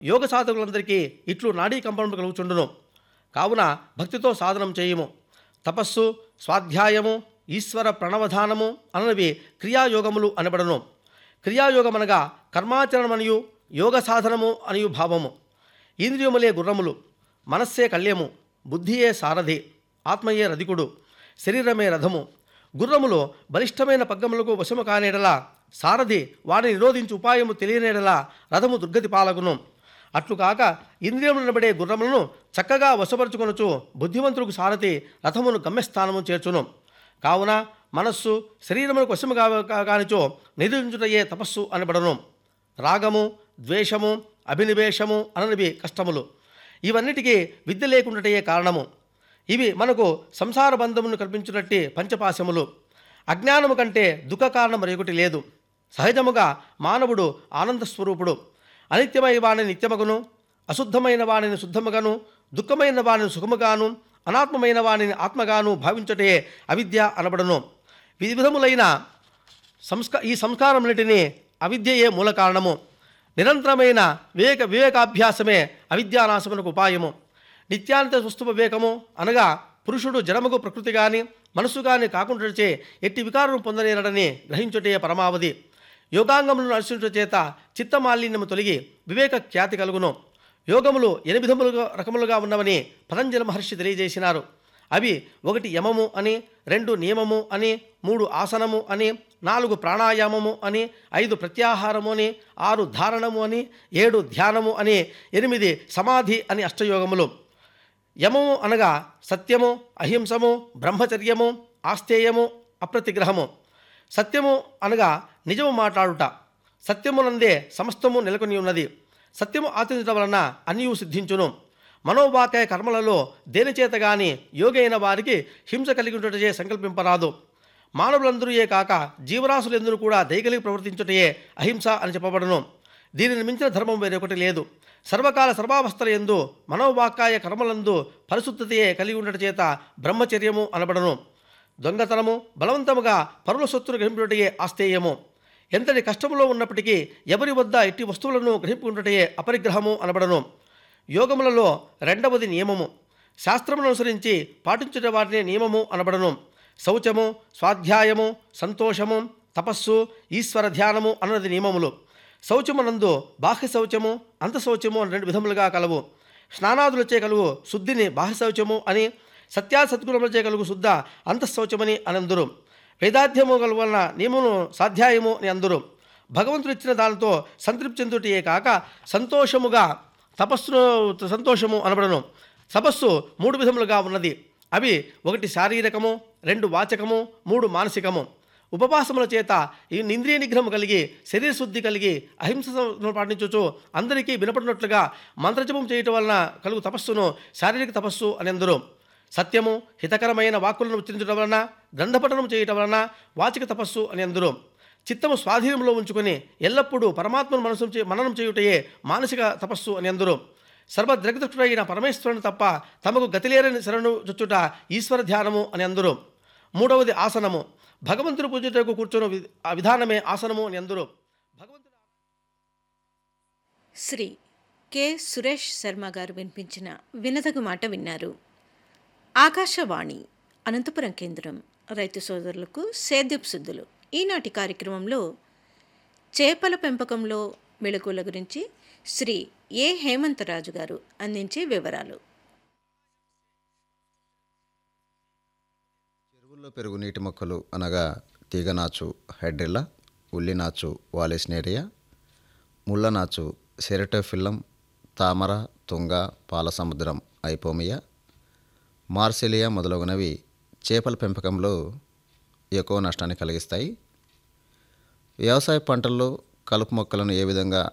యోగ సాధకులందరికీ ఇట్లు నాడీ కంపనము కలుగుచుండును కావున భక్తితో సాధనం చేయము తపస్సు స్వాధ్యాయము ఈశ్వర ప్రణవధానము అనవి క్రియాయోగములు అనబడను క్రియాయోగమనగా కర్మాచరణమనియు యోగ సాధనము అనియు భావము ఇంద్రియములే గుర్రములు మనస్సే కళ్యము బుద్ధియే సారథి ఆత్మయే రధికుడు శరీరమే రథము గుర్రములు బలిష్టమైన పగ్గములకు వశము కానేడలా సారథి వారిని నిరోధించి ఉపాయము తెలియనేడలా రథము దుర్గతి పాలగును అట్లు కాక ఇంద్రియములు నిలబడే గుర్రములను చక్కగా వశపరుచుకొనుచు బుద్ధివంతులకు సారథి రథమును గమ్యస్థానము చేర్చును కావున మనస్సు శరీరములకు వశము కా కానిచో నిరోధించుటయే తపస్సు అనబడను రాగము ద్వేషము అభినివేశము అననివి కష్టములు ఇవన్నిటికీ విద్య లేకుండాటయే కారణము ఇవి మనకు సంసార బంధమును కల్పించినట్టు పంచపాశములు అజ్ఞానము కంటే దుఃఖ కారణం మరొకటి లేదు సహజముగా మానవుడు ఆనంద స్వరూపుడు అనిత్యమైన వాణిని నిత్యమగును అశుద్ధమైన వాణిని శుద్ధముగాను దుఃఖమైన వాణిని సుఖముగాను అనాత్మమైన వాణిని ఆత్మగాను భావించటే అవిద్య అనబడను వివిధ విధములైన సంస్క ఈ సంస్కారములన్నిటినీ అవిద్యయే మూల కారణము నిరంతరమైన వివేక వివేకాభ్యాసమే అవిద్యానాశమునకు ఉపాయము నిత్యానంత సుస్థుప వివేకము అనగా పురుషుడు జడముకు ప్రకృతి గాని మనసు గాని కాకుండాచే ఎట్టి వికారం పొందనేరడని గ్రహించుటే పరమావధి యోగాంగములను అనుసరించు చేత చిత్తమాలిన్యము తొలగి వివేక ఖ్యాతి కలుగును యోగములు ఎనిమిదములుగా రకములుగా ఉన్నవని పతంజలి మహర్షి తెలియజేసినారు అవి ఒకటి యమము అని రెండు నియమము అని మూడు ఆసనము అని నాలుగు ప్రాణాయామము అని ఐదు ప్రత్యాహారము అని ఆరు ధారణము అని ఏడు ధ్యానము అని ఎనిమిది సమాధి అని అష్టయోగములు యమము అనగా సత్యము అహింసము బ్రహ్మచర్యము ఆస్తేయము అప్రతిగ్రహము సత్యము అనగా నిజము మాట్లాడుట సత్యమునందే సమస్తము నెలకొని ఉన్నది సత్యము ఆచరించడం వలన అన్యూ సిద్ధించును మనోవాకాయ కర్మలలో దేనిచేత గాని యోగైన వారికి హింస కలిగి ఉంటుటచే సంకల్పింపరాదు మానవులందరూయే కాక జీవరాశులందరూ కూడా దయగలిగి ప్రవర్తించుటయే అహింస అని చెప్పబడను దీనిని మించిన ధర్మం వేరొకటి లేదు సర్వకాల సర్వావస్థల ఎందు మనోవాకాయ కర్మలందు పరిశుద్ధతయే కలిగి ఉండట చేత బ్రహ్మచర్యము అనబడను దొంగతనము బలవంతముగా పరుల సొత్తును గ్రహింపుటయే ఆస్తేయము ఎంతటి కష్టములో ఉన్నప్పటికీ ఎవరి వద్ద ఎట్టి వస్తువులను గ్రహింపుకుంటయే అపరిగ్రహము అనబడను యోగములలో రెండవది నియమము శాస్త్రమును అనుసరించి పాటించుట వాటిని నియమము అనబడను శౌచము స్వాధ్యాయము సంతోషము తపస్సు ఈశ్వర ధ్యానము అన్నది నియమములు శౌచమునందు బాహ్య శౌచము అంత శౌచము అని రెండు విధములుగా కలవు స్నానాదులచే కలుగు శుద్ధిని బాహ్య శౌచము అని సత్యా సద్గుణములచే కలుగు శుద్ధ అంతఃశౌచమని అనందురు వేదాధ్యము కల వలన నియమమును సాధ్యాయము అని అందరు భగవంతుడు ఇచ్చిన దానితో సంతృప్తి చెందుటయే కాక సంతోషముగా తపస్సును సంతోషము అనబడను తపస్సు మూడు విధములుగా ఉన్నది అవి ఒకటి శారీరకము రెండు వాచకము మూడు మానసికము ఉపవాసముల చేత ఈ ఇంద్రియ నిగ్రహం కలిగి శరీర శుద్ధి కలిగి అహింసను పాటించుచు అందరికీ వినపడినట్లుగా మంత్రజపం చేయటం వలన కలుగు తపస్సును శారీరక తపస్సు అని అందరూ సత్యము హితకరమైన వాక్కులను ఉచ్చరించడం వలన గ్రంథపఠనం చేయటం వలన వాచిక తపస్సు అని అందరూ చిత్తము స్వాధీనంలో ఉంచుకొని ఎల్లప్పుడూ పరమాత్మను మనసు చే- మననం చేయుటయే మానసిక తపస్సు అని అందరూ సర్వద్రగతుడైన పరమేశ్వరుని తప్ప తమకు గతిలేరని శరణు చుచ్చుట ఈశ్వర ధ్యానము అని అందరూ మూడవది ఆసనము భగవంతుని పూజటకు కూర్చొని వి- ఆ విధానమే ఆసనము అని అందరూ భగవంతుని శ్రీ కె సురేష్ శర్మ గారు వినిపించిన వినదగు మాట విన్నారు ఆకాశవాణి అనంతపురం కేంద్రం రైతు సోదరులకు సేద్యపు శుద్ధులు ఈనాటి కార్యక్రమంలో చేపల పెంపకంలో మెళకువల గురించి శ్రీ ఏ హేమంతరాజు గారు అందించే వివరాలు చెరువుల్లో పెరుగు నీటి మొక్కలు అనగా తీగనాచు హైడ్రిల్లా ఉల్లినాచు వాలేస్నేరియా ముళ్ళనాచు సెరటోఫిల్లం తామర తుంగ పాలసముద్రం ఐపోమియా మార్సిలియా మొదలగునవి చేపల పెంపకంలో ఎక్కువ నష్టాన్ని కలిగిస్తాయి వ్యవసాయ పంటల్లో కలుపు మొక్కలను ఏ విధంగా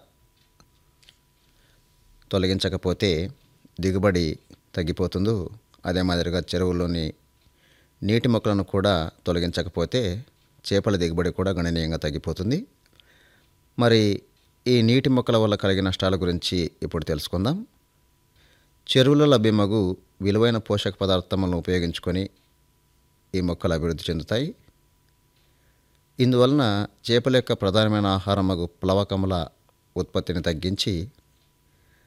తొలగించకపోతే దిగుబడి తగ్గిపోతుందో అదే మాదిరిగా చెరువుల్లోని నీటి మొక్కలను కూడా తొలగించకపోతే చేపల దిగుబడి కూడా గణనీయంగా తగ్గిపోతుంది మరి ఈ నీటి మొక్కల వల్ల కలిగే నష్టాల గురించి ఇప్పుడు తెలుసుకుందాం చెరువులో లభ్యమగు విలువైన పోషక పదార్థములను ఉపయోగించుకొని ఈ మొక్కలు అభివృద్ధి చెందుతాయి ఇందువలన చేపల యొక్క ప్రధానమైన ఆహారం మగు ప్లవకముల ఉత్పత్తిని తగ్గించి